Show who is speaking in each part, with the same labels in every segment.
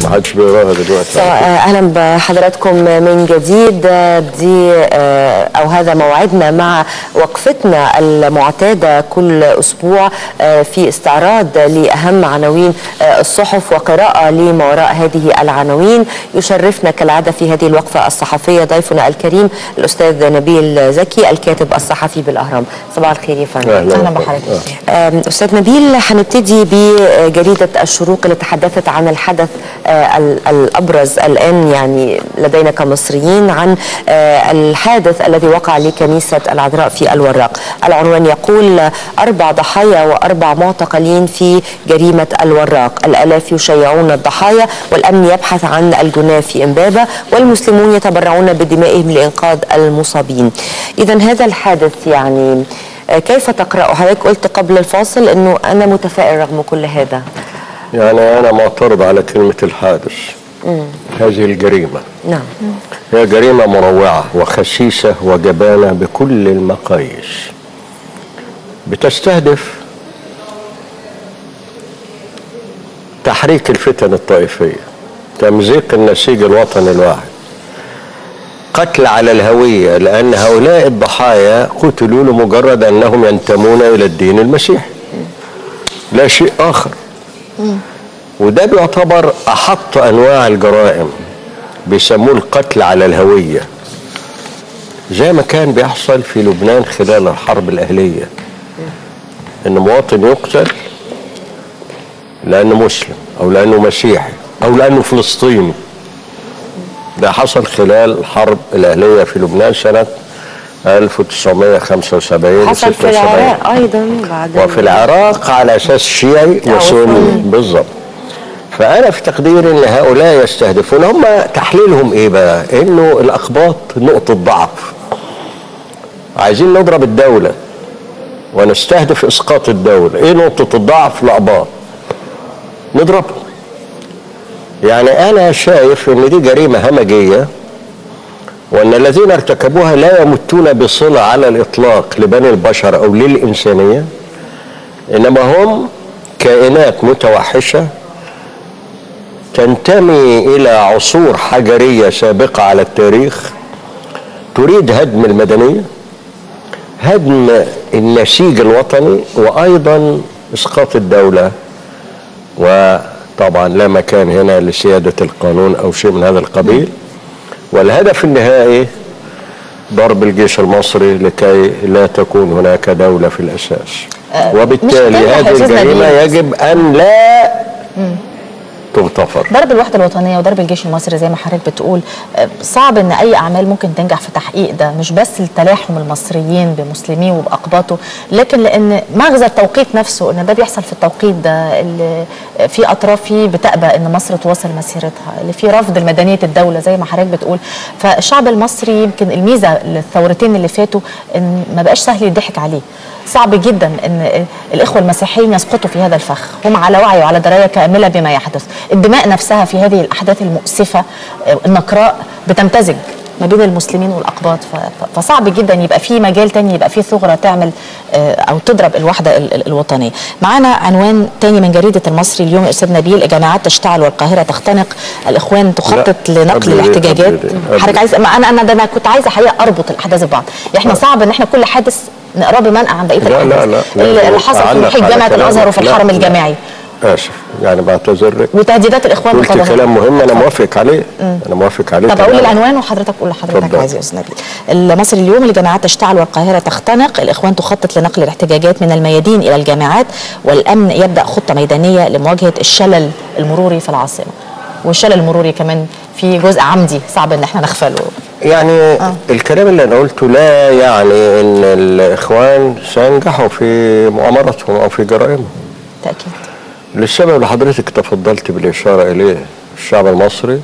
Speaker 1: محدش بيقراها دلوقتي
Speaker 2: سواء اهلا بحضراتكم من جديد دي آه، او هذا موعدنا مع وقفتنا المعتاده كل اسبوع آه، في استعراض لاهم عناوين آه، الصحف وقراءه لما وراء هذه العناوين يشرفنا كالعاده في هذه الوقفه الصحفيه ضيفنا الكريم الاستاذ نبيل زكي الكاتب الصحفي بالاهرام صباح الخير يا فندم
Speaker 1: أهلا
Speaker 3: اهلا
Speaker 1: وسهلا.
Speaker 3: بحضرتك
Speaker 2: آم، أستاذ نبيل هنبتدي بجريدة الشروق اللي تحدثت عن الحدث آه، ال- الأبرز الآن يعني لدينا كمصريين عن آه، الحادث الذي وقع لكنيسة العذراء في الوراق العنوان يقول أربع ضحايا وأربع معتقلين في جريمة الوراق الآلاف يشيعون الضحايا والأمن يبحث عن الجناه في إمبابة والمسلمون يتبرعون بدمائهم لإنقاذ المصابين إذا هذا الحادث يعني آه، كيف تقرأه؟ حضرتك قلت قبل الفاصل انه انا متفائل رغم كل هذا.
Speaker 1: يعني أنا معترض على كلمة الحادث هذه الجريمة
Speaker 2: نعم.
Speaker 1: هي جريمة مروعة وخسيسة وجبانة بكل المقاييس بتستهدف تحريك الفتن الطائفية تمزيق النسيج الوطني الواحد قتل على الهوية لأن هؤلاء الضحايا قتلوا لمجرد أنهم ينتمون إلى الدين المسيحي لا شيء آخر وده بيعتبر أحط أنواع الجرائم بيسموه القتل على الهوية زي ما كان بيحصل في لبنان خلال الحرب الأهلية إن مواطن يقتل لأنه مسلم أو لأنه مسيحي أو لأنه فلسطيني ده حصل خلال الحرب الأهلية في لبنان سنة 1975
Speaker 2: حصل في
Speaker 1: 76.
Speaker 2: العراق ايضا بعد
Speaker 1: وفي العراق على اساس شيعي
Speaker 2: أو
Speaker 1: وسني
Speaker 2: سني.
Speaker 1: بالظبط فانا في تقديري ان هؤلاء يستهدفون هم تحليلهم ايه بقى انه الاقباط نقطه ضعف عايزين نضرب الدوله ونستهدف اسقاط الدوله ايه نقطه الضعف الاقباط نضربهم يعني انا شايف ان دي جريمه همجيه وان الذين ارتكبوها لا يمتون بصله على الاطلاق لبني البشر او للانسانيه انما هم كائنات متوحشه تنتمي الى عصور حجريه سابقه على التاريخ تريد هدم المدنيه هدم النسيج الوطني وايضا اسقاط الدوله وطبعا لا مكان هنا لسياده القانون او شيء من هذا القبيل والهدف النهائي ضرب الجيش المصري لكي لا تكون هناك دولة في الأساس وبالتالي
Speaker 3: مش
Speaker 1: هذه
Speaker 3: أستاذ
Speaker 1: الجريمة
Speaker 3: نبيل.
Speaker 1: يجب أن لا تغتفر
Speaker 3: ضرب الوحده الوطنيه وضرب الجيش المصري زي ما حضرتك بتقول آه، صعب ان اي اعمال ممكن تنجح في تحقيق ده مش بس لتلاحم المصريين بمسلميه وباقباطه لكن لان مغزى التوقيت نفسه ان ده بيحصل في التوقيت ده اللي في اطراف فيه بتأبى ان مصر تواصل مسيرتها اللي في رفض لمدنيه الدوله زي ما حضرتك بتقول فالشعب المصري يمكن الميزه للثورتين اللي فاتوا ان ما بقاش سهل يضحك عليه صعب جدا ان الاخوه المسيحيين يسقطوا في هذا الفخ هم على وعي وعلى درايه كامله بما يحدث الدماء نفسها في هذه الاحداث المؤسفه آه، النقراء بتمتزج ما بين المسلمين والاقباط ف- ف- فصعب جدا يبقى في مجال تاني يبقى في ثغره تعمل آه، او تضرب الوحده ال- ال- الوطنيه. معانا عنوان تاني من جريده المصري اليوم يا استاذ نبيل الجامعات تشتعل والقاهره تختنق الاخوان تخطط
Speaker 1: لا،
Speaker 3: لنقل
Speaker 1: قبل دي-
Speaker 3: الاحتجاجات
Speaker 1: قبل دي- قبل
Speaker 3: حضرتك
Speaker 1: دي.
Speaker 3: عايز ما انا انا ده انا كنت عايزه حقيقه اربط الاحداث ببعض احنا صعب ان احنا كل حادث نقراه بمنأى عن بقيه
Speaker 1: لا لا
Speaker 3: الاحداث
Speaker 1: لا
Speaker 3: اللي
Speaker 1: لا،
Speaker 3: اللي حصل في
Speaker 1: أعلق
Speaker 3: محيط
Speaker 1: على
Speaker 3: جامعه
Speaker 1: كلامك.
Speaker 3: الازهر وفي
Speaker 1: لا،
Speaker 3: الحرم
Speaker 1: لا.
Speaker 3: الجامعي
Speaker 1: آسف يعني بعتذر لك
Speaker 3: وتهديدات الاخوان
Speaker 1: قلت
Speaker 3: متضخمة.
Speaker 1: كلام مهم أنا موافق عليه أنا موافق عليه
Speaker 3: طب اقول
Speaker 1: تماماً.
Speaker 3: العنوان وحضرتك قول لحضرتك
Speaker 1: اتفضل.
Speaker 3: عايز يا استاذ نبيل المصري اليوم الجامعات تشتعل والقاهره تختنق الاخوان تخطط لنقل الاحتجاجات من الميادين الى الجامعات والامن يبدا خطه ميدانيه لمواجهه الشلل المروري في العاصمه والشلل المروري كمان في جزء عمدي صعب ان احنا نغفله
Speaker 1: يعني
Speaker 3: آه.
Speaker 1: الكلام اللي أنا قلته لا يعني أن الإخوان سينجحوا في مؤامرتهم أو في جرائمهم
Speaker 3: تاكيد
Speaker 1: للسبب اللي حضرتك تفضلت بالإشارة إليه الشعب المصري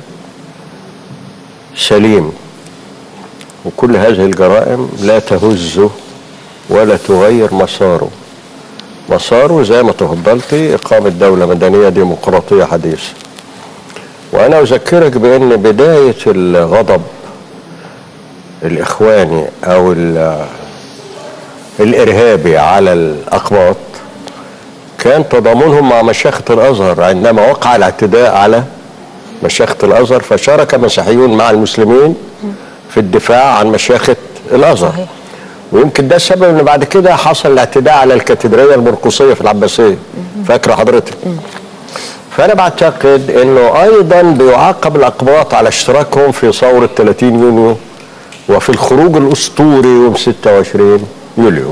Speaker 1: سليم وكل هذه الجرائم لا تهزه ولا تغير مساره مساره زي ما تفضلتي إقامة دولة مدنية ديمقراطية حديثة وأنا أذكرك بأن بداية الغضب الإخواني أو ال- الإرهابي على الأقباط كان تضامنهم مع مشيخة الأزهر عندما وقع الاعتداء على مشيخة الازهر فشارك مسيحيون مع المسلمين في الدفاع عن مشيخة الازهر
Speaker 3: صحيح.
Speaker 1: ويمكن ده السبب ان بعد كده حصل الاعتداء على الكاتدرائيه المرقصيه في العباسيه فاكره حضرتك فانا بعتقد انه ايضا بيعاقب الاقباط على اشتراكهم في ثوره 30 يونيو وفي الخروج الاسطوري يوم 26 يوليو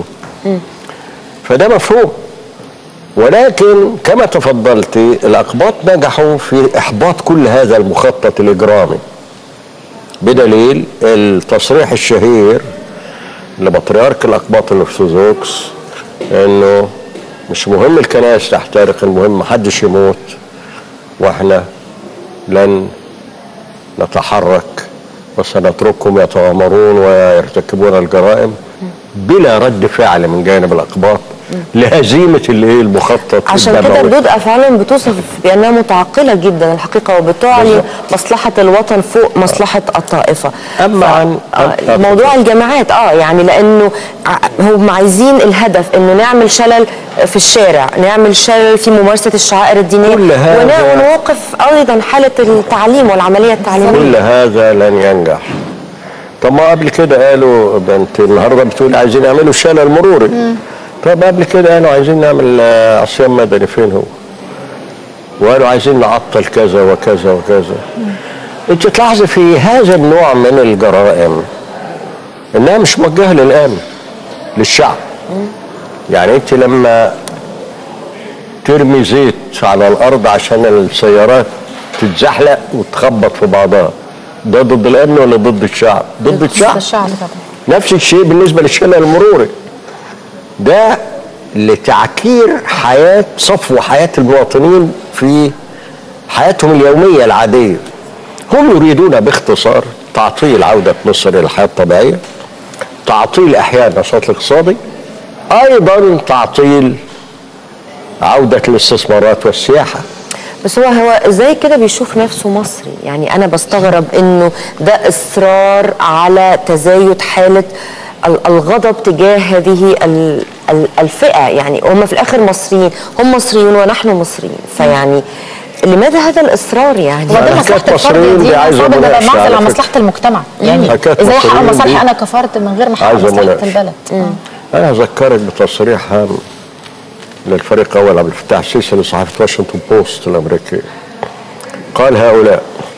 Speaker 1: فده مفهوم ولكن كما تفضلت الاقباط نجحوا في احباط كل هذا المخطط الاجرامي بدليل التصريح الشهير لبطريرك الاقباط الارثوذكس انه مش مهم الكنائس تحترق المهم محدش يموت واحنا لن نتحرك وسنتركهم يتغامرون ويرتكبون الجرائم بلا رد فعل من جانب الاقباط لهزيمه الايه المخطط
Speaker 2: عشان كده
Speaker 1: الدموي.
Speaker 2: ردود افعالهم بتوصف بانها متعقله جدا الحقيقه وبتعلي
Speaker 1: بالظبط.
Speaker 2: مصلحه الوطن فوق مصلحه الطائفه
Speaker 1: أما عن-
Speaker 2: آه،
Speaker 1: عن-
Speaker 2: موضوع الجماعات اه يعني لانه ع- هم عايزين الهدف انه نعمل شلل في الشارع نعمل شلل في ممارسه الشعائر الدينيه
Speaker 1: كل هذا-
Speaker 2: ون- ونوقف ايضا حاله التعليم والعمليه التعليميه
Speaker 1: كل هذا لن ينجح طب ما قبل كده قالوا ده انت النهارده بتقول عايزين يعملوا شلل مروري طب قبل كده قالوا عايزين نعمل آه، عصيان مدني فين هو؟ وقالوا عايزين نعطل كذا وكذا وكذا انت تلاحظي في هذا النوع من الجرائم انها مش موجهه للامن للشعب يعني انت لما ترمي زيت على الارض عشان السيارات تتزحلق وتخبط في بعضها ده ضد الامن ولا ضد الشعب؟ ضد الشعب
Speaker 3: الشعب طبعا
Speaker 1: نفس الشيء بالنسبه للشلل المروري ده لتعكير حياه صفو حياه المواطنين في حياتهم اليوميه العاديه هم يريدون باختصار تعطيل عوده مصر الى الحياه الطبيعيه تعطيل احياء النشاط الاقتصادي ايضا تعطيل عوده الاستثمارات والسياحه
Speaker 2: بس هو هو ازاي كده بيشوف نفسه مصري يعني انا بستغرب انه ده اصرار على تزايد حاله ال- الغضب تجاه هذه ال- ال- الفئه يعني هم في الاخر مصريين هم مصريون ونحن مصريين فيعني لماذا هذا الاصرار يعني
Speaker 3: وبعدين
Speaker 1: حكاية
Speaker 3: مصلحه الفرد
Speaker 1: مصريين
Speaker 3: دي
Speaker 1: دي عايزة
Speaker 3: المفروض انها
Speaker 1: مناقشة
Speaker 3: معزل
Speaker 1: على
Speaker 3: عن
Speaker 1: فكرة.
Speaker 3: مصلحه المجتمع يعني
Speaker 1: حكاية
Speaker 3: ازاي احقق
Speaker 1: مصريين
Speaker 3: مصالحي
Speaker 1: دي
Speaker 3: انا كفرد من غير ما احقق
Speaker 1: عايزة
Speaker 3: مصلحه
Speaker 1: مناقشة.
Speaker 3: البلد آه.
Speaker 1: انا اذكرك بتصريح هام للفريق الاول عبد الفتاح السيسي لصحيفه واشنطن بوست الامريكيه قال هؤلاء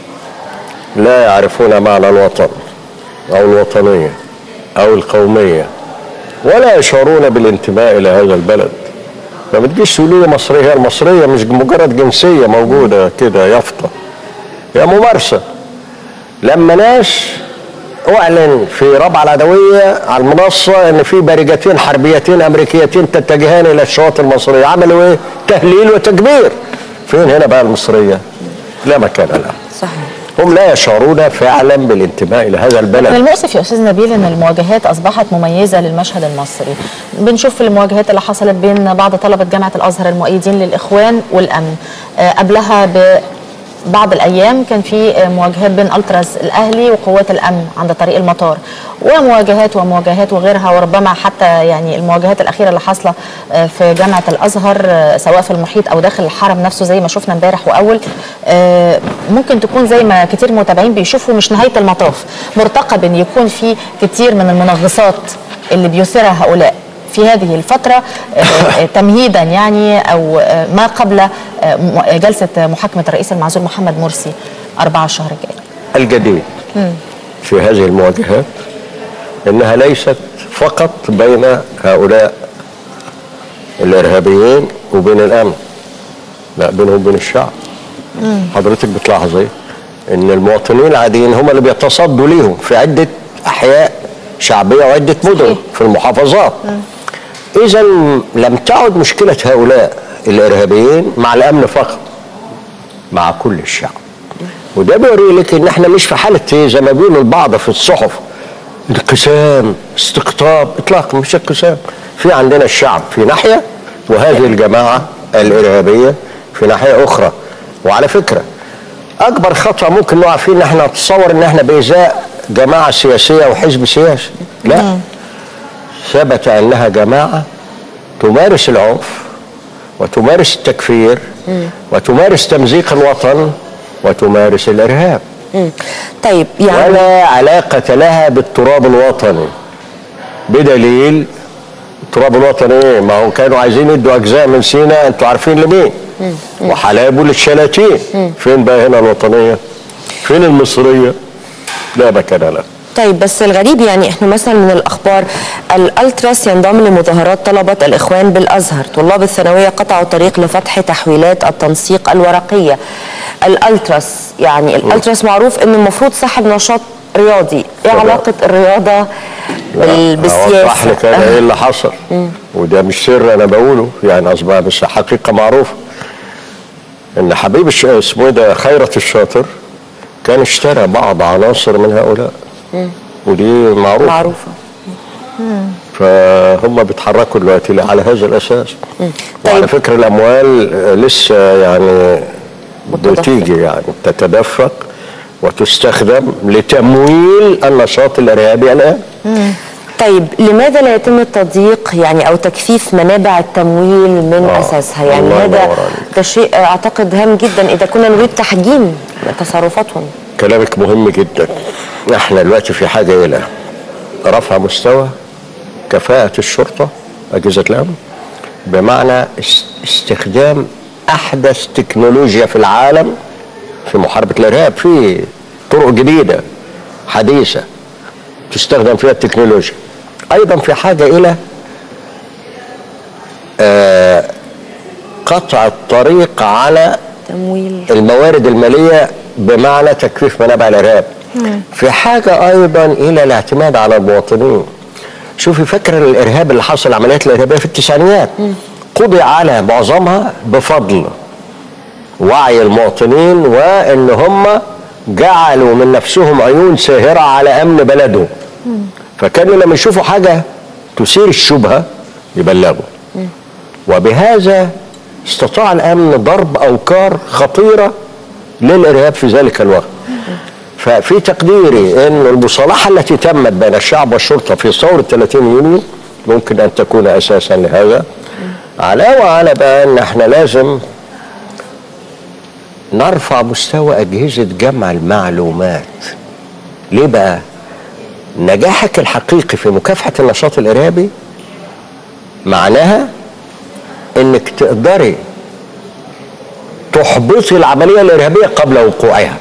Speaker 1: لا يعرفون معنى الوطن او الوطنيه او القوميه ولا يشعرون بالانتماء الى هذا البلد فما تجيش تقولوا لي مصريه هي المصريه مش مجرد جنسيه موجوده كده يافطه هي ممارسه لما ناس اعلن في ربع العدويه على المنصه ان في بارجتين حربيتين امريكيتين تتجهان الى الشواطئ المصريه عملوا ايه؟ تهليل وتكبير فين هنا بقى المصريه؟ لا مكان لها
Speaker 2: صحيح
Speaker 1: هم لا يشعرون فعلا بالانتماء الى هذا
Speaker 3: من
Speaker 1: البلد
Speaker 3: المؤسف يا استاذ نبيل ان المواجهات اصبحت مميزه للمشهد المصري بنشوف المواجهات اللي حصلت بين بعض طلبه جامعه الازهر المؤيدين للاخوان والامن آه، قبلها ب بعض الايام كان في آه، مواجهات بين التراس الاهلي وقوات الامن عند طريق المطار ومواجهات ومواجهات وغيرها وربما حتى يعني المواجهات الاخيره اللي حاصله آه، في جامعه الازهر آه، سواء في المحيط او داخل الحرم نفسه زي ما شفنا امبارح واول آه، ممكن تكون زي ما كتير متابعين بيشوفوا مش نهايه المطاف مرتقب ان يكون في كتير من المنغصات اللي بيثيرها هؤلاء في هذه الفترة آه، آه، تمهيدا يعني أو آه، ما قبل آه، م- جلسة محاكمة الرئيس المعزول محمد مرسي 4 الشهر الجاي
Speaker 1: الجديد في هذه المواجهات انها ليست فقط بين هؤلاء الارهابيين وبين الامن لا بينهم وبين الشعب حضرتك بتلاحظ ايه ان المواطنين العاديين هم اللي بيتصدوا ليهم في عده احياء شعبيه وعده مدن في المحافظات اذا لم تعد مشكله هؤلاء الارهابيين مع الامن فقط مع كل الشعب وده بيوري لك ان احنا مش في حاله ايه زي ما بيقولوا البعض في الصحف انقسام استقطاب اطلاقا مش انقسام في عندنا الشعب في ناحيه وهذه الجماعه الارهابيه في ناحيه اخرى وعلى فكره اكبر خطا ممكن نقع فيه ان احنا نتصور ان احنا بازاء جماعه سياسيه او حزب سياسي لا ثبت انها جماعه تمارس العنف وتمارس التكفير وتمارس تمزيق الوطن وتمارس الارهاب
Speaker 2: مم. طيب يعني
Speaker 1: ولا علاقة لها بالتراب الوطني بدليل التراب الوطني ايه؟ ما هم كانوا عايزين يدوا اجزاء من سيناء انتوا عارفين لمين؟ وحلابه للشلاتين فين بقى هنا الوطنيه؟ فين المصريه؟ لا مكان لها
Speaker 2: طيب بس الغريب يعني احنا مثلا من الاخبار الالتراس ينضم لمظاهرات طلبه الاخوان بالازهر، طلاب الثانويه قطعوا طريق لفتح تحويلات التنسيق الورقيه. الالتراس يعني الالتراس معروف انه المفروض صاحب نشاط رياضي، ايه
Speaker 1: طبعا.
Speaker 2: علاقه الرياضه بال- بالسياسه؟
Speaker 1: اوضح لك انا ايه اللي حصل وده مش سر انا بقوله يعني اصبح مش حقيقه معروفه ان حبيب الش... اسمه ايه ده خيرت الشاطر كان اشترى بعض عناصر من هؤلاء ودي معروفه
Speaker 2: معروفه
Speaker 1: فهم بيتحركوا دلوقتي على هذا الاساس وعلى
Speaker 2: طيب.
Speaker 1: فكره الاموال آه، لسه يعني
Speaker 2: متدفق.
Speaker 1: بتيجي يعني تتدفق وتستخدم لتمويل النشاط الارهابي الان
Speaker 2: طيب لماذا لا يتم التضييق يعني او تكثيف منابع التمويل من
Speaker 1: آه،
Speaker 2: اساسها يعني
Speaker 1: الله
Speaker 2: هذا
Speaker 1: ينور عليك.
Speaker 2: ده شيء اعتقد هام جدا اذا كنا نريد تحجيم تصرفاتهم
Speaker 1: كلامك مهم جدا احنا دلوقتي في حاجه الى رفع مستوى كفاءه الشرطه اجهزه الامن بمعنى اس- استخدام احدث تكنولوجيا في العالم في محاربه الارهاب في طرق جديده حديثه تستخدم فيها التكنولوجيا ايضا في حاجه الى آه، قطع الطريق على
Speaker 2: تمويل
Speaker 1: الموارد الماليه بمعنى تكثيف منابع الارهاب في حاجه ايضا الى الاعتماد على المواطنين شوفي فاكره الارهاب اللي حصل العمليات الارهابيه في التسعينيات قضي على معظمها بفضل وعي المواطنين وان هم جعلوا من نفسهم عيون ساهره على امن بلدهم فكانوا لما يشوفوا حاجه تثير الشبهه يبلغوا وبهذا استطاع الامن ضرب اوكار خطيره للارهاب في ذلك الوقت. ففي تقديري ان المصالحه التي تمت بين الشعب والشرطه في ثوره 30 يونيو ممكن ان تكون اساسا لهذا. علاوه على بقى ان احنا لازم نرفع مستوى اجهزه جمع المعلومات. ليه بقى؟ نجاحك الحقيقي في مكافحه النشاط الارهابي معناها انك تقدري تحبطي العمليه الارهابيه قبل وقوعها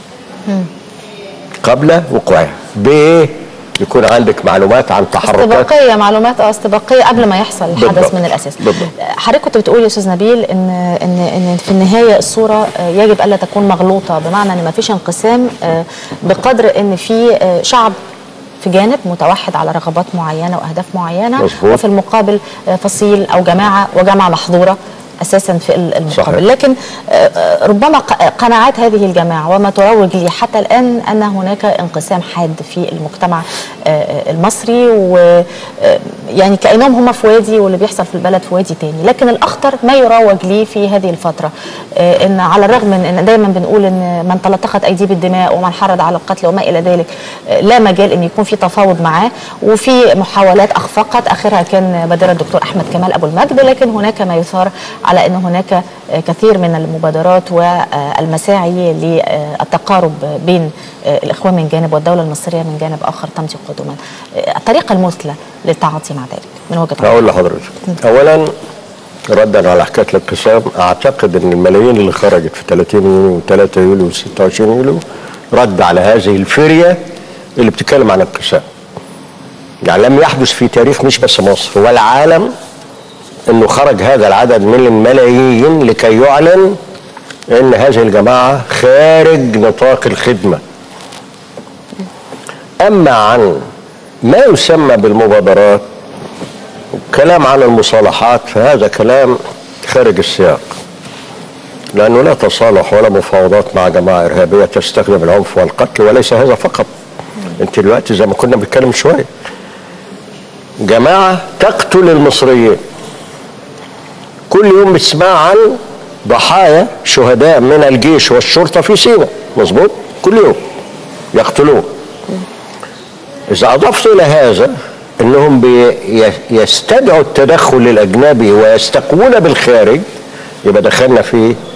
Speaker 1: قبل وقوعها بايه يكون عندك معلومات عن تحركات
Speaker 3: استباقيه معلومات اه استباقيه قبل ما يحصل الحدث
Speaker 1: بالضبط.
Speaker 3: من الاساس
Speaker 1: بالضبط.
Speaker 3: حضرتك كنت بتقول يا استاذ نبيل ان ان ان في النهايه الصوره آه، يجب الا تكون مغلوطه بمعنى ان ما فيش انقسام آه، بقدر ان في آه، شعب في جانب متوحد على رغبات معينه واهداف معينه
Speaker 1: مظبوط.
Speaker 3: وفي المقابل آه، فصيل او جماعه وجماعه محظوره اساسا في ال- المقابل
Speaker 1: صحيح.
Speaker 3: لكن آه، آه، ربما ق- قناعات هذه الجماعه وما تروج لي حتى الان ان هناك انقسام حاد في المجتمع آه، آه، المصري ويعني كانهم هم في وادي واللي بيحصل في البلد في وادي تاني لكن الاخطر ما يروج لي في هذه الفتره آه، ان على الرغم من ان دايما بنقول ان من تلطخت ايديه بالدماء ومن حرض على القتل وما الى ذلك آه، لا مجال ان يكون في تفاوض معاه وفي محاولات اخفقت اخرها كان بادره الدكتور احمد كمال ابو المجد لكن هناك ما يثار على ان هناك آه، كثير من المبادرات والمساعي للتقارب بين آه، الاخوان من جانب والدوله المصريه من جانب اخر تمضي قدما آه، الطريقه المثلى للتعاطي مع ذلك من وجهه نظرك
Speaker 1: هقول لحضرتك اولا ردا على حكايه الانقسام اعتقد ان الملايين اللي خرجت في 30 يوليو و3 يوليو و26 يوليو رد على هذه الفريه اللي بتتكلم عن الانقسام يعني لم يحدث في تاريخ مش بس مصر والعالم انه خرج هذا العدد من الملايين لكي يعلن ان هذه الجماعه خارج نطاق الخدمه اما عن ما يسمى بالمبادرات كلام عن المصالحات فهذا كلام خارج السياق لأنه لا تصالح ولا مفاوضات مع جماعة إرهابية تستخدم العنف والقتل وليس هذا فقط أنت دلوقتي زي ما كنا بنتكلم شوية جماعة تقتل المصريين كل يوم بتسمع عن ضحايا شهداء من الجيش والشرطة في سيناء مظبوط كل يوم يقتلون إذا أضفت إلى هذا أنهم بي- يستدعوا التدخل الأجنبي ويستقون بالخارج يبقى دخلنا في